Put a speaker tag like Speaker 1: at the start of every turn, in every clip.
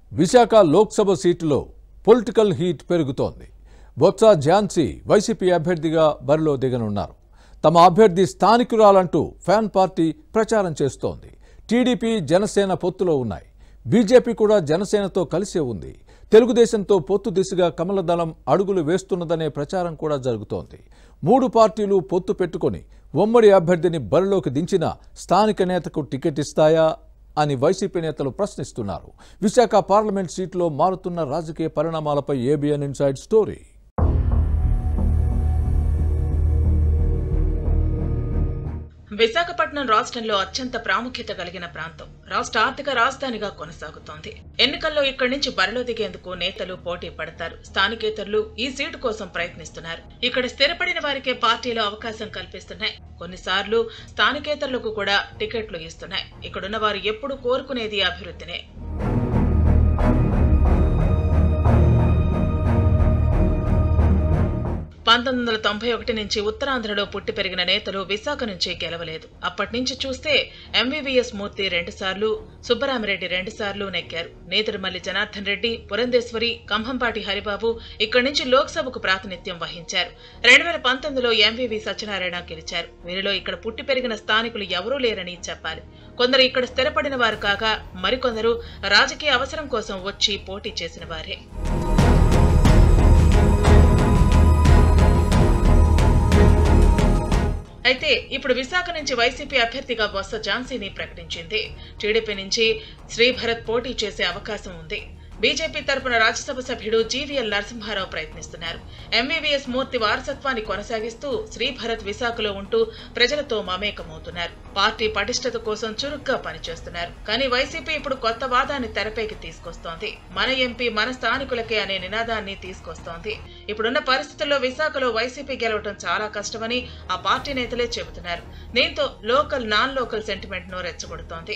Speaker 1: విశాఖ లోక్సభ సీటులో political heat పెరుగుతోంది Botsa Jhansi YCP అభ్యర్థిగా బరిలో దిగనున్నారు తమ అభ్యర్థి స్థానికురాలంటూ ఫ్యాన్ పార్టీ ప్రచారం చేస్తోంది టీడీపీ జనసేన పొత్తులో ఉన్నాయి బీజేపీ కూడా జనసేనతో కలిసే ఉంది తెలుగుదేశంతో పొత్తు దిశగా కమలదళం అడుగులు వేస్తున్నదనే ప్రచారం కూడా జరుగుతోంది మూడు పార్టీలు పొత్తు పెట్టుకొని ఉమ్మడి అభ్యర్థిని బరిలోకి దించిన స్థానిక నేతకు టికెట్ ఇస్తాయా అని వైసీపీ నేతలు ప్రశ్నిస్తున్నారు విశాఖ పార్లమెంట్ సీట్లో మారుతున్న రాజకీయ పరిణామాలపై ఏబిఎన్ ఇన్సైడ్ స్టోరీ
Speaker 2: విశాఖపట్నం రాష్ట్రంలో అత్యంత ప్రాముఖ్యత కలిగిన ప్రాంతం రాష్ట్ర ఆర్థిక రాజధానిగా కొనసాగుతోంది ఎన్నికల్లో ఇక్కడి నుంచి బరిలో దిగేందుకు నేతలు పోటీ పడతారు స్థానికేతరులు ఈ సీటు కోసం ప్రయత్నిస్తున్నారు ఇక్కడ స్థిరపడిన వారికే పార్టీలు అవకాశం కల్పిస్తున్నాయి కొన్నిసార్లు స్థానికేతరులకు కూడా టికెట్లు ఇస్తున్నాయి ఇక్కడున్న వారు ఎప్పుడు కోరుకునేది అభివృద్ధినే పంతొమ్మిది వందల తొంభై ఒకటి నుంచి ఉత్తరాంధ్రలో పుట్టి పెరిగిన నేతలు విశాఖ నుంచి గెలవలేదు అప్పటి నుంచి చూస్తే ఎంవీవీఎస్ మూర్తి రెండుసార్లు సుబ్బరామిరెడ్డి రెండుసార్లు నెక్కారు నేతడుమల్లి జనార్దన్ రెడ్డి పురంధేశ్వరి కంభంపాటి హరిబాబు ఇక్కడి నుంచి లోక్సభకు ప్రాతినిధ్యం వహించారు రెండు వేల పంతొమ్మిదిలో ఎంవీవీ సత్యనారాయణ గెలిచారు వీరిలో ఇక్కడ పుట్టి పెరిగిన స్థానికులు ఎవరూ లేరని చెప్పాలి కొందరు ఇక్కడ స్థిరపడిన వారు కాగా మరికొందరు రాజకీయ అవసరం కోసం వచ్చి పోటీ చేసిన వారే అయితే ఇప్పుడు విశాఖ నుంచి వైసీపీ అభ్యర్థిగా బొత్స ఝాన్సీని ప్రకటించింది టీడీపీ నుంచి శ్రీభరత్ పోటీ చేసే అవకాశం ఉంది బీజేపీ తరపున రాజ్యసభ సభ్యుడు జీవీఎల్ నరసింహారావు ప్రయత్నిస్తున్నారు ఎంవీవీఎస్ మూర్తి వారసత్వాన్ని కొనసాగిస్తూ శ్రీభరత్ విశాఖలో ఉంటూ ప్రజలతో మమేకమవుతున్నారు పార్టీ పటిష్టత కోసం చురుగ్గా పనిచేస్తున్నారు కానీ వైసీపీ ఇప్పుడు కొత్త వాదాన్ని తెరపైకి తీసుకొస్తోంది మన ఎంపీ మన స్థానికులకే అనే నినాదాన్ని తీసుకొస్తోంది ఇప్పుడున్న పరిస్థితుల్లో విశాఖలో వైసీపీ గెలవడం చాలా కష్టమని ఆ పార్టీ నేతలే చెబుతున్నారు దీంతో లోకల్ నాన్ లోకల్ సెంటిమెంట్ ను రెచ్చగొడుతోంది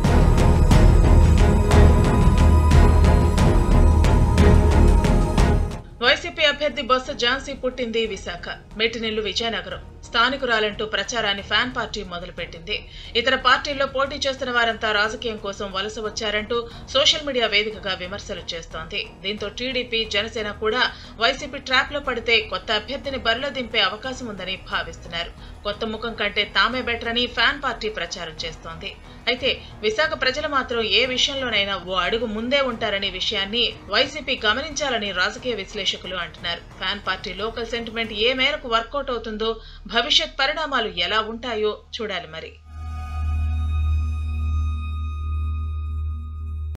Speaker 2: వైసీపీ అభ్యర్థి బొత్స ఝాన్సీ పుట్టింది విశాఖ మెట్టినిల్లు విజయనగరం స్థానికురాలంటూ ప్రచారాన్ని ఫ్యాన్ పార్టీ మొదలుపెట్టింది ఇతర పార్టీల్లో పోటీ చేస్తున్న వారంతా రాజకీయం కోసం వలస వచ్చారంటూ సోషల్ మీడియా వేదికగా విమర్శలు చేస్తోంది దీంతో టీడీపీ జనసేన కూడా వైసీపీ ట్రాప్ లో పడితే కొత్త అభ్యర్థిని బరిలో దింపే అవకాశం ఉందని భావిస్తున్నారు కొత్త ముఖం కంటే తామే బెటర్ అని ఫ్యాన్ పార్టీ ప్రచారం చేస్తోంది అయితే విశాఖ ప్రజలు మాత్రం ఏ విషయంలోనైనా ఓ అడుగు ముందే ఉంటారనే విషయాన్ని వైసీపీ గమనించాలని రాజకీయ విశ్లేషకులు అంటున్నారు ఫ్యాన్ పార్టీ లోకల్ సెంటిమెంట్ ఏ మేరకు వర్కౌట్ అవుతుందో భవిష్యత్ పరిణామాలు ఎలా ఉంటాయో చూడాలి మరి